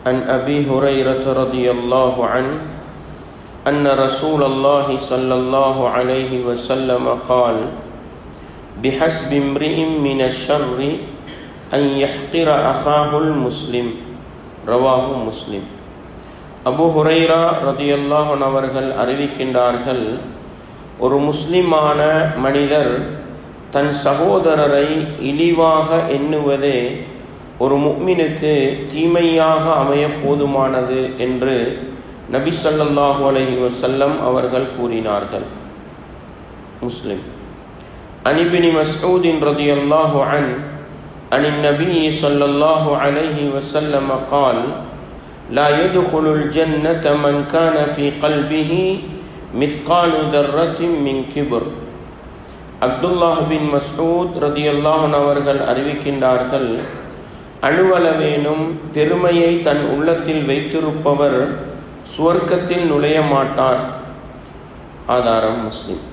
عن أبي هريرة رضي الله عنه أن رسول الله صلى الله عليه وسلم قال بحسب امرئ من الشر أن يحقر أخاه المسلم رواه مسلم அபு ஹுரைரா ரதியல்லாஹன் அவர்கள் அறிவிக்கின்றார்கள் ஒரு முஸ்லிமான மனிதர் தன் சகோதரரை இழிவாக எண்ணுவதே ஒரு முக்மினுக்கு தீமையாக அமைய போதுமானது என்று நபி ஸல்லல்லாஹு அலைஹி வஸல்லம் அவர்கள் கூறினார்கள் முஸ்லிம் அனிபினி மஸ்ஊதின் ரதியல்லாஹு அன் عن النبي صلى الله عليه وسلم قال لا يدخل الجنة من كان في قلبه مثقال ذرة من كبر அப்துல்லாஹ் பின் மஸ்ஊத் ரதியல்லாஹன் அவர்கள் அறிவிக்கின்றார்கள் அணுவளவேனும் பெருமையை தன் உள்ளத்தில் வைத்திருப்பவர் சுவர்க்கத்தில் நுழைய மாட்டார் ஆதாரம் முஸ்லிம்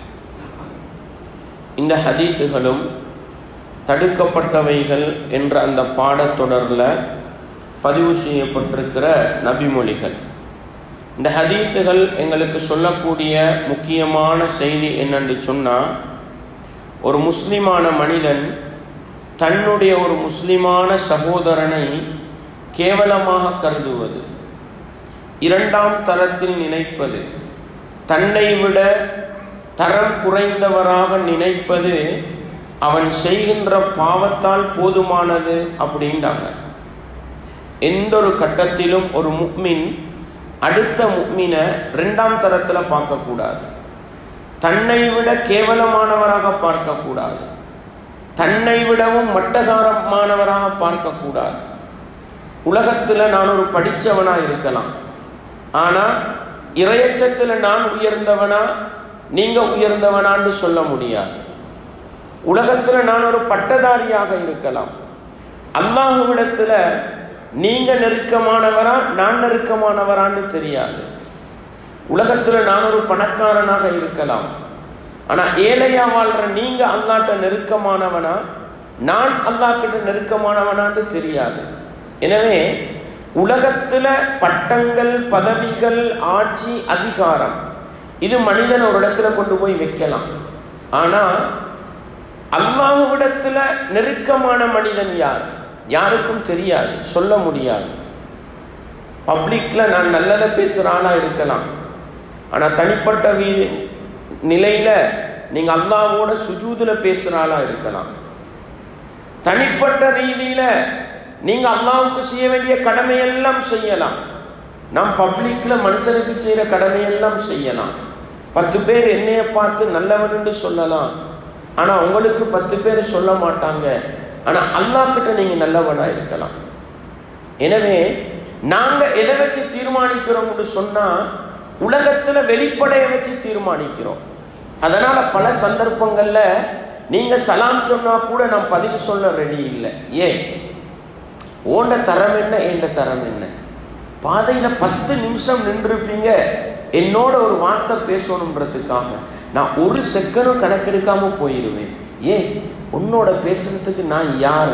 இந்த ஹதீஸுகளும் தடுக்கப்பட்டவைகள் என்ற அந்த பாடத்தொடரில் பதிவு செய்யப்பட்டிருக்கிற நபிமொழிகள் இந்த ஹதீஸுகள் எங்களுக்கு சொல்லக்கூடிய முக்கியமான செய்தி என்னென்று சொன்னால் ஒரு முஸ்லிமான மனிதன் தன்னுடைய ஒரு முஸ்லிமான சகோதரனை கேவலமாக கருதுவது இரண்டாம் தரத்தில் நினைப்பது தன்னை விட தரம் குறைந்தவராக நினைப்பது அவன் செய்கின்ற பாவத்தால் போதுமானது அப்படின்றாங்க எந்த ஒரு கட்டத்திலும் ஒரு முக்மின் அடுத்த முக்மினை ரெண்டாம் தரத்தில் பார்க்கக்கூடாது தன்னை விட கேவலமானவராக பார்க்கக்கூடாது தன்னை விடவும் மட்டகாரமானவராக பார்க்கக்கூடாது உலகத்தில் நான் ஒரு படித்தவனாக இருக்கலாம் ஆனால் இறையச்சத்தில் நான் உயர்ந்தவனா நீங்கள் உயர்ந்தவனான்னு சொல்ல முடியாது உலகத்தில் நான் ஒரு பட்டதாரியாக இருக்கலாம் அல்லாஹுவிடத்தில் நீங்க நெருக்கமானவரா நான் நெருக்கமானவரான்னு தெரியாது உலகத்துல நான் ஒரு பணக்காரனாக இருக்கலாம் ஆனா ஏழையா வாழ்ற நீங்க அல்லாட்ட நெருக்கமானவனா நான் அல்லா கிட்ட நெருக்கமானவனான்னு தெரியாது எனவே உலகத்துல பட்டங்கள் பதவிகள் ஆட்சி அதிகாரம் இது மனிதன் ஒரு இடத்துல கொண்டு போய் வைக்கலாம் ஆனா அல்லாஹுவிடத்துல நெருக்கமான மனிதன் யார் யாருக்கும் தெரியாது சொல்ல முடியாது பப்ளிக்ல நான் நல்லதை பேசுகிற ஆளாக இருக்கலாம் ஆனால் தனிப்பட்ட வீ நிலையில் நீங்கள் அல்லாவோட சுஜூதில் பேசுகிற ஆளாக இருக்கலாம் தனிப்பட்ட ரீதியில் நீங்கள் அல்லாவுக்கு செய்ய வேண்டிய கடமையெல்லாம் செய்யலாம் நாம் பப்ளிக்கில் மனுஷனுக்கு செய்கிற கடமையெல்லாம் செய்யலாம் பத்து பேர் என்னைய பார்த்து நல்லவன் சொல்லலாம் ஆனால் உங்களுக்கு பத்து பேர் சொல்ல மாட்டாங்க ஆனால் அல்லா கிட்ட நீங்கள் நல்லவனாக இருக்கலாம் எனவே நாங்கள் எதை வச்சு தீர்மானிக்கிறோம்னு சொன்னால் உலகத்தில் வெளிப்படைய வச்சு தீர்மானிக்கிறோம் அதனால் பல சந்தர்ப்பங்களில் நீங்கள் சலாம் சொன்னால் கூட நான் பதில் சொல்ல ரெடி இல்லை ஏன் ஓண்ட தரம் என்ன என்ற தரம் என்ன பாதையில் பத்து நிமிஷம் நின்றுருப்பீங்க என்னோட ஒரு வார்த்தை பேசணுன்றதுக்காக நான் ஒரு செகண்டும் கணக்கெடுக்காம போயிடுவேன் ஏன் உன்னோட பேசுறதுக்கு நான் யார்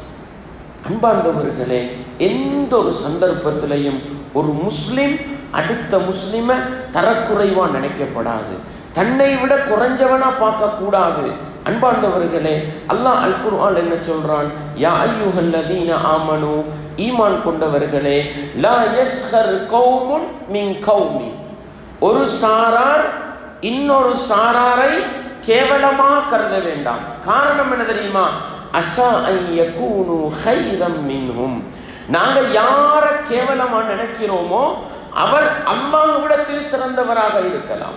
அன்பார்ந்தவர்களே எந்த ஒரு சந்தர்ப்பத்திலையும் ஒரு முஸ்லிம் அடுத்த முஸ்லிமை தரக்குறைவா நினைக்கப்படாது தன்னை விட குறைஞ்சவனா பார்க்க கூடாது அன்பார்ந்தவர்களே அல்லாஹ் அல் குர்ஆன் என்ன சொல்றான் யா ஐயுஹல்லதீன ஆமனு ஈமான் கொண்டவர்களே லா யஸ்ஹர் கௌமுன் மின் கௌமி ஒரு சாரார் இன்னொரு சாராரை கேவலமாக கருத வேண்டாம் காரணம் என்ன தெரியுமா அசா ஐயக்கூனு ஹைரம் மின்ஹும் நாங்க யார கேவலமா நினைக்கிறோமோ அவர் சிறந்தவராக இருக்கலாம்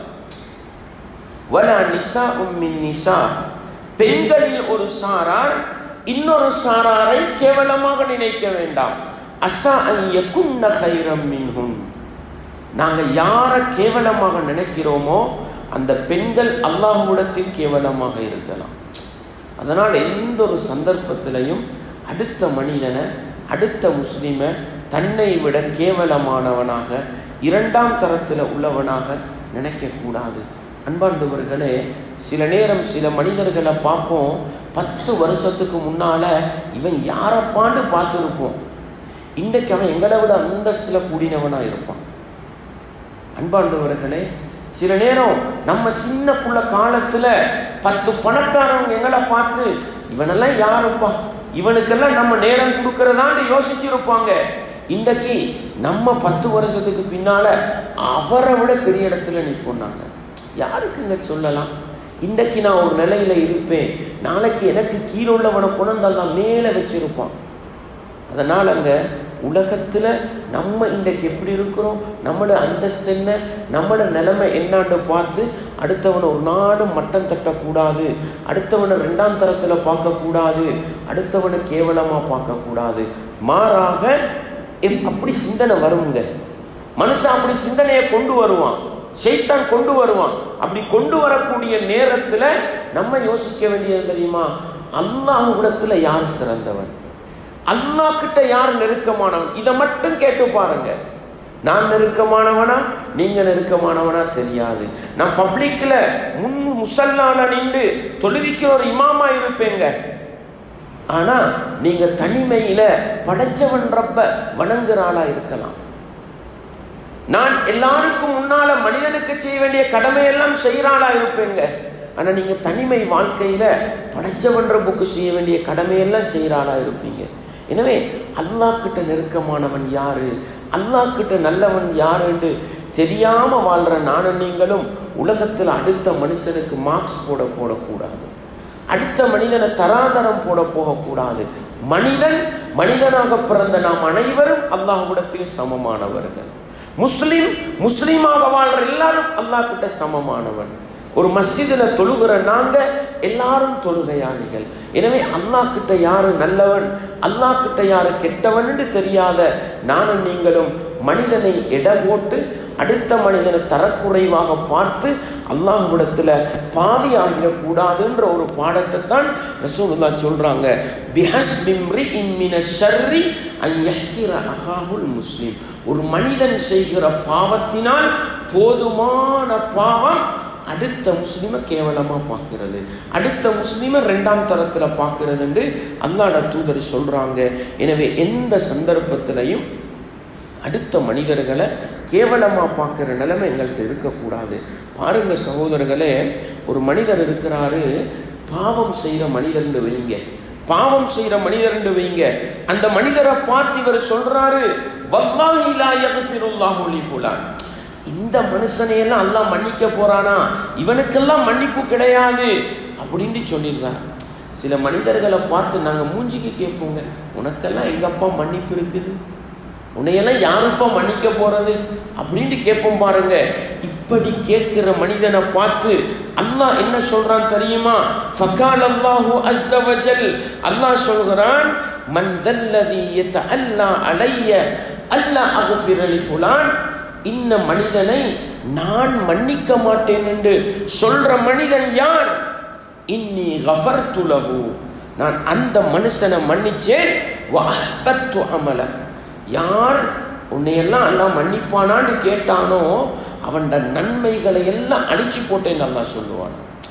வலா நிசா உம்மின் நிசா பெண்களில் ஒரு சாரார் இன்னொரு சாராரை கேவலமாக நினைக்க வேண்டாம் அசா ஐயக்குன்ன ஹைரம் மின்ஹும் நாங்க யாரை கேவலமாக நினைக்கிறோமோ அந்த பெண்கள் அல்லாஹ்விடத்தில் கேவலமாக இருக்கலாம் அதனால் எந்த ஒரு சந்தர்ப்பத்திலையும் அடுத்த மனிதனை அடுத்த முஸ்லிமை தன்னை விட கேவலமானவனாக இரண்டாம் தரத்தில் உள்ளவனாக நினைக்கக்கூடாது அன்பார்ந்தவர்களே சில நேரம் சில மனிதர்களை பார்ப்போம் பத்து வருஷத்துக்கு முன்னால இவன் யாரப்பாண்டு பார்த்துருப்போம் இன்றைக்கு அவன் எங்களை விட அந்தஸ்துல கூடினவனா இருப்பான் அன்பாண்டவர்களே சில நேரம் நம்ம சின்ன புள்ள காலத்துல பத்து பணக்காரவங்க எங்களை பார்த்து இவனெல்லாம் யாருப்பா இவனுக்கெல்லாம் நம்ம நேரம் கொடுக்கறதான்னு யோசிச்சிருப்பாங்க இன்றைக்கு நம்ம பத்து வருஷத்துக்கு பின்னால அவரை விட பெரிய இடத்துல நிற்போம் யாருக்குங்க சொல்லலாம் இன்றைக்கு நான் ஒரு நிலையில இருப்பேன் நாளைக்கு எனக்கு கீழே உள்ளவனை கொண்டாந்தான் மேலே வச்சிருப்பான் அதனால் அங்கே உலகத்தில் நம்ம இன்றைக்கு எப்படி இருக்கிறோம் நம்மளோட அந்தஸ்து என்ன நம்மளோட நிலைமை என்னான்னு பார்த்து அடுத்தவனை ஒரு நாடும் மட்டம் தட்டக்கூடாது அடுத்தவனை ரெண்டாம் தரத்தில் பார்க்கக்கூடாது அடுத்தவனை கேவலமாக பார்க்கக்கூடாது மாறாக எப்- அப்படி சிந்தனை வருங்க மனுஷன் அப்படி சிந்தனையை கொண்டு வருவான் ஷைத்தான் கொண்டு வருவான் அப்படி கொண்டு வரக்கூடிய நேரத்தில் நம்ம யோசிக்க வேண்டியது தெரியுமா அல்லாஹ்விடத்துல யார் சிறந்தவன் அல்லாஹ் கிட்ட யார் நெருக்கமானவன் இதை மட்டும் கேட்டு பாருங்க நான் நெருக்கமானவனா நீங்க நெருக்கமானவனா தெரியாது நான் பப்ளிக்ல முன் முசல்லால நின்று தொழுவிக்கிற ஒரு இமாமா இருப்பேங்க ஆனா நீங்க தனிமையில படைச்சவன் ரப்ப வணங்குற ஆளா இருக்கலாம் நான் எல்லாருக்கும் முன்னால மனிதனுக்கு செய்ய வேண்டிய கடமையெல்லாம் செய்யறாளா இருப்பேங்க ஆனா நீங்க தனிமை வாழ்க்கையில படைச்சவன்ற புக்கு செய்ய வேண்டிய கடமையெல்லாம் செய்யறாளா இருப்பீங்க எனவே அல்லாஹ் கிட்ட நெருக்கமானவன் யாரு அல்லாஹ் கிட்ட நல்லவன் யாருன்னு தெரியாம வாழ்ற நானும் நீங்களும் உலகத்துல அடுத்த மனுஷனுக்கு மார்க்ஸ் போட போடக்கூடாது அடுத்த மனிதனை தராதரம் போட போகக்கூடாது மனிதன் மனிதனாக பிறந்த நாம் அனைவரும் அல்லாஹ்விடத்தில் சமமானவர்கள் முஸ்லிம் முஸ்லீமாக வாழ்ற எல்லாரும் அல்லாஹ் கிட்ட சமமானவன் ஒரு மஸ்ஜிதில் தொழுகிற நாங்க எல்லாரும் தொழுகையாளிகள் எனவே அல்லாஹ் கிட்ட யாரு நல்லவன் அல்லாஹ் கிட்ட யாரு கெட்டவன் தெரியாத நானும் நீங்களும் மனிதனை எடை போட்டு அடுத்த மனிதனை தரக்குறைவாக பார்த்து அல்லாஹ்விடத்துல பாவி ஆகிடக்கூடாதுன்ற ஒரு பாடத்தை தான் ரசூலுல்லா சொல்றாங்க பிஹஸ் பிம்ரி இம்மின ஷர்ரி ஐயக்கிற அஹாஹுல் முஸ்லிம் ஒரு மனிதன் செய்கிற பாவத்தினால் போதுமான பாவம் அடுத்த முஸ்லீமை கேவலமாக பார்க்கிறது அடுத்த முஸ்லீமை ரெண்டாம் தரத்தில் பார்க்கறதுன்னு அல்லாட தூதர் சொல்கிறாங்க எனவே எந்த சந்தர்ப்பத்திலையும் அடுத்த மனிதர்களை கேவலமாக பார்க்குற நிலைமை எங்கள்கிட்ட இருக்கக்கூடாது பாருங்க சகோதரர்களே ஒரு மனிதர் இருக்கிறாரு பாவம் செய்கிற மனிதர்னு வைங்க பாவம் செய்கிற மனிதர்னு வைங்க அந்த மனிதரை பார்த்து இவர் சொல்றாரு வல்லாஹி லா யக்ஃபிருல்லாஹு லி ஃபுலான் இந்த மனுஷனையெல்லாம் அல்லாஹ் மன்னிக்க போறானா இவனுக்கெல்லாம் மன்னிப்பு கிடையாது அப்படின்னு சொல்லிடுறார் சில மனிதர்களை பார்த்து நாங்கள் மூஞ்சிக்கு கேட்போங்க உனக்கெல்லாம் எங்கப்பா மன்னிப்பு இருக்குது உன்னையெல்லாம் யாருப்பா மன்னிக்க போறது அப்படின்னு கேட்போம் பாருங்க இப்படி கேட்கிற மனிதனை பார்த்து அல்லாஹ் என்ன சொல்றான் தெரியுமா ஃபகால் அல்லாஹு அஸ்ஸ வஜல் அல்லாஹ் சொல்கிறான் மன் தல்லதி யதஅல்லா அலைய அல்லா அக்ஃபிர லி ஃபுலான் இந்த மனிதனை நான் மன்னிக்க மாட்டேன் என்று சொல்ற மனிதன் யார் இன்னி கஃபர்து லஹு நான் அந்த மனுஷனை மன்னிச்சேன் வ அஹ்பத்து அமலக் யார் உன்னையெல்லாம் எல்லாம் மன்னிப்பானான்னு கேட்டானோ அவன் நன்மைகளை எல்லாம் அழிச்சு போட்டேன்னு அல்லாஹ் சொல்லுவான்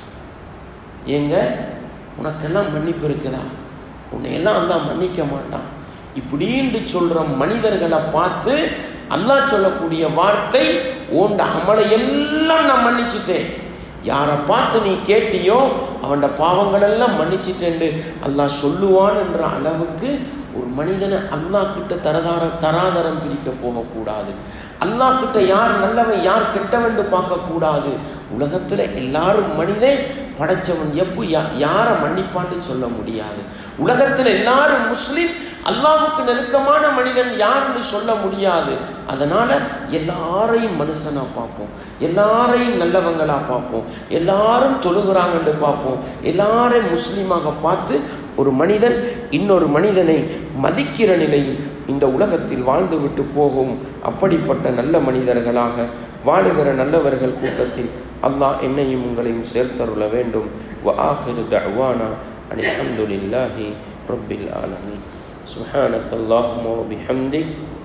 ஏங்க உனக்கெல்லாம் மன்னிப்பு இருக்குதா உன்னையெல்லாம் அல்லாஹ் மன்னிக்க மாட்டான் இப்படின்னு சொல்ற மனிதர்களை பார்த்து அல்லாஹ் சொல்லக்கூடிய வார்த்தை உண்ட அமலை எல்லாம் நான் மன்னிச்சிட்டேன் யாரை பார்த்து நீ கேட்டியோ அவன் பாவங்கள் எல்லாம் மன்னிச்சிட்டேன்னு அல்லாஹ் சொல்லுவான் என்ற அளவுக்கு ஒரு மனிதனை அல்லாஹ் கிட்ட தரதாரம் தராதரம் பிரிக்க போகக்கூடாது அல்லாஹ் கிட்ட யார் நல்லவன் யார் கெட்டவன் பார்க்கக்கூடாது உலகத்துல எல்லாரும் மனிதன் படைச்சவன் எப்போ யா- யாரை மன்னிப்பான்னு சொல்ல முடியாது உலகத்துல எல்லாரும் முஸ்லிம் அல்லாஹ்வுக்கு நெருக்கமான மனிதன் யாருன்னு சொல்ல முடியாது அதனால எல்லாரையும் மனுஷனா பார்ப்போம் எல்லாரையும் நல்லவங்களா பார்ப்போம் எல்லாரும் தொழுகிறாங்கன்னு பார்ப்போம் எல்லாரையும் முஸ்லீமாக பார்த்து ஒரு மனிதன் இன்னொரு மனிதனை மதிக்கிற நிலையில் இந்த உலகத்தில் வாழ்ந்துவிட்டு போகும் அப்படிப்பட்ட நல்ல மனிதர்களாக வாழுகிற நல்லவர்கள் கூட்டத்தில் அல்லாஹ் என்னையும் உங்களையும் சேர்த்தருள வேண்டும் وآخر دعوانا أن الحمد لله رب العالمين سبحانك اللهم وبحمدك